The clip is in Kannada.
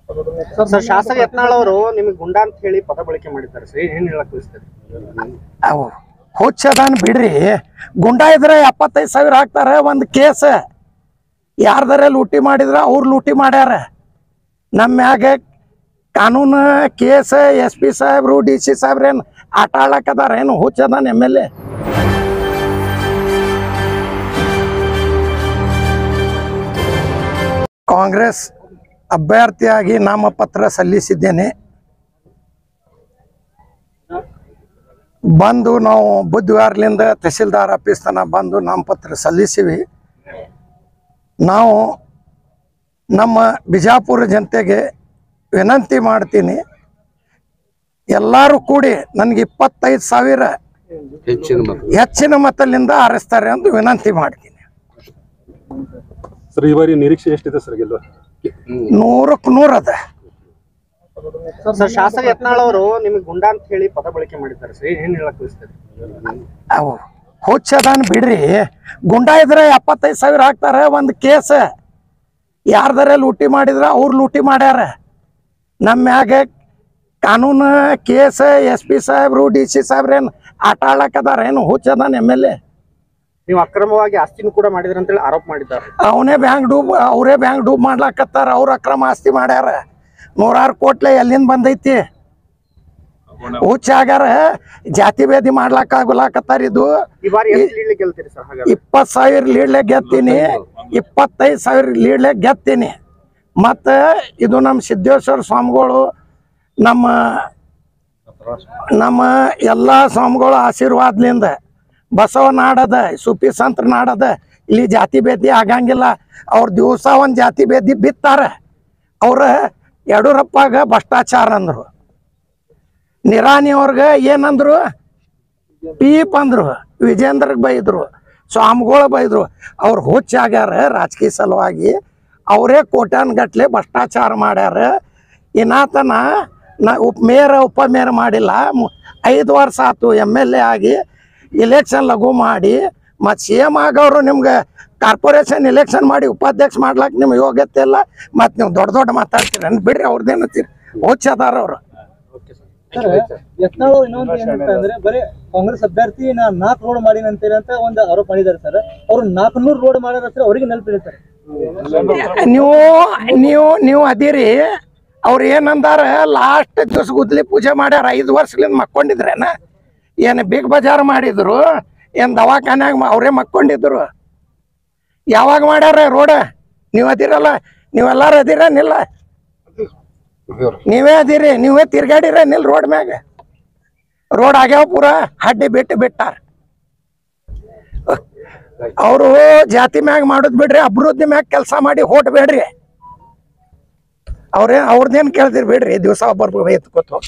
ಸರ್ ಶಾಸಕ ಯತ್ನಾಳ್ ಅವರು ನಿಮಗೆ ಗುಂಡಾ ಅಂತ ಹೇಳಿ ಪದ ಬಳಕೆ ಮಾಡಿದ್ದಾರೆ ಸರ್ ಏನ್ ಹೇಳಕ್ ಬಯಸ್ತಾರೆ ಅವು ಹುಚ್ಚದಾನ್ ಬಿಡ್ರಿ ಗುಂಡ ಇದ್ರೆ ಎಪ್ಪತ್ತೈದು ಸಾವಿರ ಹಾಕ್ತಾರೆ ಒಂದು ಕೇಸ್ ಯಾರ್ದಾರ ಲೂಟಿ ಮಾಡಿದ್ರ ಅವ್ರು ಲೂಟಿ ಮಾಡ್ಯಾರ ನಮ್ಮ ಮ್ಯಾಗ ಕಾನೂನು ಕೇಸ್ ಎಸ್ ಪಿ ಸಾಹೇಬ್ರು ಡಿ ಸಿ ಸಾಹೇಬ್ರೇನು ಆಟ ಆಡಕದಾರ ಏನು ಹುಚ್ಚದಾನ್ ಎಮ್ ಎಲ್ ಎ ಕಾಂಗ್ರೆಸ್ ಅಭ್ಯರ್ಥಿಯಾಗಿ ನಾಮಪತ್ರ ಸಲ್ಲಿಸಿದ್ದೇನೆ ಬಂದು ನಾವು ಬುಧವಾರಲಿಂದ ತಹಸೀಲ್ದಾರ್ ಆಫೀಸ್ ತನಕ ಬಂದು ನಾಮಪತ್ರ ಸಲ್ಲಿಸಿವಿ ನಾವು ನಮ್ಮ ಬಿಜಾಪುರ ಜನತೆಗೆ ವಿನಂತಿ ಮಾಡ್ತೀನಿ ಎಲ್ಲರೂ ಕೂಡಿ ನನಗೆ ಇಪ್ಪತ್ತೈದು ಸಾವಿರ ಹೆಚ್ಚಿನ ಮತ ಹೆಚ್ಚಿನ ಮತದಿಂದ ಆರಿಸ್ತಾರೆ ಅಂತ ವಿನಂತಿ ಮಾಡ್ತೀನಿ ಸರ್ ಈ ಬಾರಿ ನಿರೀಕ್ಷೆ ಎಷ್ಟಿದೆ ಸರ್ ಗೆಲ್ಲುವ ನೂರಕ್ಕೆ ನೂರು ಅದ ಸರ್ ಶಾಸಕ ಯತ್ನಾಳ್ ಅವರು ನಿಮಗೆ ಗುಂಡಾ ಅಂತ ಹೇಳಿ ಪದ ಬಳಕೆ ಮಾಡಿದ್ದಾರೆ ಸರ್ ಏನ್ ಹೇಳಕ್ ಬಯಸ್ತಾರೆ ಅವು ಹುಚ್ಚದಾನ್ ಬಿಡ್ರಿ ಗುಂಡ ಇದ್ರೆ ಎಪ್ಪತ್ತೈದು ಸಾವಿರ ಹಾಕ್ತಾರೆ ಒಂದು ಕೇಸ್ ಯಾರ್ದಾರ ಲೂಟಿ ಮಾಡಿದ್ರ ಅವ್ರು ಲೂಟಿ ಮಾಡ್ಯಾರ ನಮ್ಮ ಮ್ಯಾಗ ಕಾನೂನು ಕೇಸ್ ಎಸ್ ಪಿ ಸಾಹೇಬ್ರು ಡಿ ಸಿ ಸಾಹೇಬ್ರೇನು ಆಟ ಆಡಕದಾರ ಏನು ಹುಚ್ಚದಾನ್ ಎಮ್ ಎಲ್ ಎ ನೀವು ಅಕ್ರಮವಾಗಿ ಆಸ್ತಿನೂ ಕೂಡ ಮಾಡಿದ್ರ ಅಂತ ಹೇಳಿ ಆರೋಪ ಮಾಡಿದ್ದಾರೆ ಅವನೇ ಬ್ಯಾಂಕ್ ಡೂಬ್ ಅವರೇ ಬ್ಯಾಂಕ್ ಡೂಬ್ ಮಾಡ್ಲಾಕತ್ತಾರ ಅವ್ರ ಅಕ್ರಮ ಆಸ್ತಿ ಮಾಡ್ಯಾರ ನೂರಾರು ಕೋಟ್ಲೆ ಎಲ್ಲಿಂದ ಬಂದೈತಿ ಹುಚ್ಚ ಆಗ್ಯಾರ ಜಾತಿ ಭೇದಿ ಮಾಡ್ಲಾಕ ಆಗುಲಾಕತ್ತಾರ ಇದು ಈ ಬಾರಿ ಎಷ್ಟು ಲೀಡ್ ಗೆಲ್ತೀರಿ ಸರ್ ಹಾಗಾದ್ರೆ ಇಪ್ಪತ್ತು ಸಾವಿರ ಲೀಡ್ಲೆ ಗೆತ್ತೀನಿ ಇಪ್ಪತ್ತೈದು ಸಾವಿರ ಲೀಡ್ಲೆ ಗೆತ್ತೀನಿ ಮತ್ತು ಇದು ನಮ್ಮ ಸಿದ್ದೇಶ್ವರ ಸ್ವಾಮಿಗಳು ನಮ್ಮ ನಮ್ಮ ಎಲ್ಲ ಸ್ವಾಮಿಗಳ ಆಶೀರ್ವಾದಲಿಂದ ಬಸವ ನಾಡದ ಸುಪಿ ಸಂತ್ರ ನಾಡದ ಇಲ್ಲಿ ಜಾತಿ ಭೇದಿ ಆಗಂಗಿಲ್ಲ ಅವ್ರ ದಿವಸ ಒಂದು ಜಾತಿ ಭೇದಿ ಬಿತ್ತಾರೆ ಅವ್ರ ಯಡಿಯೂರಪ್ಪಾಗ ಭ್ರಷ್ಟಾಚಾರ ಅಂದರು ನಿರಾಣಿ ಅವ್ರಿಗೆ ಏನಂದ್ರು ಪೀಪ್ ಅಂದ್ರು ವಿಜೇಂದ್ರಗ್ ಬೈದ್ರು ಸ್ವಾಮಿಗಳು ಬೈದ್ರು ಅವ್ರು ಹುಚ್ಚಾಗ್ಯಾರ ರಾಜಕೀಯ ಸಲುವಾಗಿ ಅವರೇ ಕೋಟ್ಯಾನ್ ಗಟ್ಲೆ ಭ್ರಷ್ಟಾಚಾರ ಮಾಡ್ಯಾರ ಇನ್ನಾತನ ನಾ ಉಪ ಮೇಯರ್ ಉಪ ಮೇಯರ್ ಮಾಡಿಲ್ಲ ಮು- ಐದು ವರ್ಷ ಆತು ಎಮ್ ಎಲ್ ಎ ಆಗಿ ಇಲೆಕ್ಷನ್ ಲಘು ಮಾಡಿ ಮತ್ತು ಸಿ ಎಮ್ ಆಗೋರು ನಿಮ್ಗೆ ಕಾರ್ಪೊರೇಷನ್ ಇಲೆಕ್ಷನ್ ಮಾಡಿ ಉಪಾಧ್ಯಕ್ಷ ಮಾಡ್ಲಾಕ ನಿಮ್ಗೆ ಯೋಗ್ಯತೆ ಇಲ್ಲ ಮತ್ತು ನೀವು ದೊಡ್ಡ ದೊಡ್ಡ ಮಾತಾಡ್ತೀರಿ ಬಿಡ್ರಿ ಅವ್ರದ್ದೇನತ್ತೀರಿ ಹುಚ್ಚದಾರ ಅವರು ಸರ್ ಯತ್ನಾಳ್ ಅವ್ರು ಇನ್ನೊಂದು ಏನಂತ ಅಂದ್ರೆ ಬರೀ ಕಾಂಗ್ರೆಸ್ ಅಭ್ಯರ್ಥಿ ನಾ ನಾಲ್ಕು ರೋಡ್ ಮಾಡಿನ ಅಂತೀರಿ ಅಂತ ಒಂದು ಆರೋಪ ಮಾಡಿದ್ದಾರೆ ಸರ್ ಅವ್ರು ನಾಲ್ಕುನೂರು ರೋಡ್ ಮಾಡ್ಯಾರ ಸರ್ ಅವ್ರಿಗೆ ನೆನಪಿದೆ ಸರ್ ನೀವು ನೀವು ನೀವು ಅದಿರಿ ಅವ್ರು ಏನಂದಾರ ಲಾಸ್ಟ್ ದಿವಸ ಗುದ್ಲಿ ಪೂಜೆ ಮಾಡ್ಯಾರ ಐದು ವರ್ಷಲಿಂದ ಮಕ್ಕೊಂಡಿದ್ರೇನ ಏನು ಬಿಗ್ ಬಜಾರ್ ಮಾಡಿದ್ರು ಏನು ದವಾಖಾನ್ಯಾಗ ಮ- ಅವರೇ ಮಕ್ಕೊಂಡಿದ್ರು ಯಾವಾಗ ಮಾಡ್ಯಾರ ರೋಡ ನೀವು ಅದಿರಲ್ಲ ನೀವೆಲ್ಲಾರು ಅದಿರೇನಿಲ್ಲ ನೀವೇ ಅದಿರಿ ನೀವೇ ತಿರ್ಗಾಡಿರೇನಿಲ್ಲ ರೋಡ್ ಮ್ಯಾಗ ರೋಡ್ ಆಗ್ಯಾವ ಪೂರ ಹಡ್ಡಿ ಬಿಟ್ಟು ಬಿಟ್ಟಾರ ಅವರು ಜಾತಿ ಮ್ಯಾಗ ಮಾಡೋದ್ ಬಿಡ್ರಿ ಅಭಿವೃದ್ಧಿ ಮ್ಯಾಗ ಕೆಲಸ ಮಾಡಿ ಹೊಟ್ ಬೇಡ್ರಿ ಅವ್ರೇ ಅವ್ರದ್ದೇನು ಕೇಳ್ತೀರಿ ಬಿಡ್ರಿ ದಿವಸ ಒಬ್ಬರು ಎತ್ಕೋತ